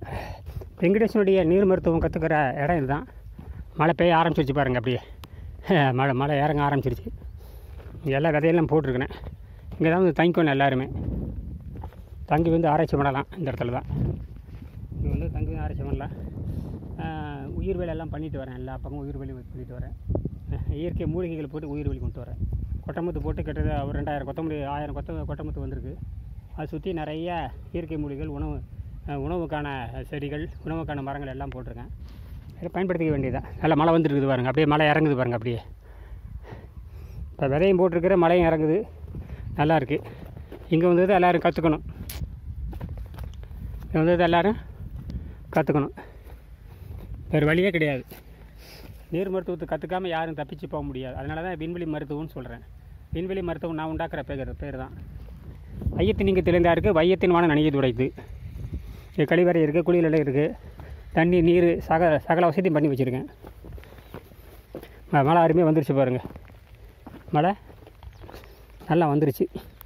வெங்கடேசனுடைய நீர் மருத்துவம் கற்றுக்கிற இடம் இதுதான் மழை பெய்ய ஆரம்பிச்சிருச்சு பாருங்கள் அப்படியே மழை மழை இறங்க ஆரம்பிச்சிருச்சு இங்கே எல்லா விதையெல்லாம் போட்டிருக்கேன் இங்கே தான் வந்து தங்கிக்கணும் எல்லாருமே தங்கி வந்து ஆராய்ச்சி பண்ணலாம் இந்த இடத்துல தான் இங்கே வந்து தங்கி வந்து ஆராய்ச்சி பண்ணலாம் ஆஹ் உயிர் வேலையெல்லாம் பண்ணிட்டு வரேன் எல்லா பக்கமும் உயிர் வேலி பண்ணிட்டு வரேன் அஹ் இயற்கை மூலிகைகள் போட்டு உயிர் வேலி கொண்டு வரேன் கொட்டமுத்து போட்டு கிட்டத்தட்ட ஒரு ரெண்டாயிரம் கொத்தமல்லி ஆயிரம் கொத்த கொட்டமுத்து வந்திருக்கு அதை சுற்றி நிறைய இயற்கை மூலிகைகள் உணவு அஹ் உணவுக்கான செடிகள் உணவுக்கான மரங்கள் எல்லாம் போட்டிருக்கேன் இதை பயன்படுத்திக்க வேண்டியதான் நல்லா மழை வந்துருக்குது பாருங்கள் அப்படியே மழை இறங்குது பாருங்கள் அப்படியே இப்போ விதையும் போட்டிருக்கிற மழையும் இறங்குது நல்லா இருக்குது இங்கே வந்தது எல்லோரும் கற்றுக்கணும் இங்கே வந்தது எல்லோரும் கற்றுக்கணும் வேறு வழியே கிடையாது நீர் மருத்துவத்தை கற்றுக்காமல் யாரும் தப்பிச்சு போக முடியாது அதனால தான் விண்வெளி மருத்துவம்னு சொல்கிறேன் விண்வெளி மருத்துவம் நான் உண்டாக்குற பேர் பேர் தான் ஐயத்தின் இங்கே தெளிந்தாருக்கு வையத்தின் வானம் நனையது உடைத்து இங்கே கழிவறை இருக்குது குளியல் இருக்குது தண்ணி நீர் சக சகல வசதியும் பண்ணி வச்சுருக்கேன் ம- மழை அருமையாக வந்துருச்சு பாருங்கள் மழை நல்லா வந்துருச்சு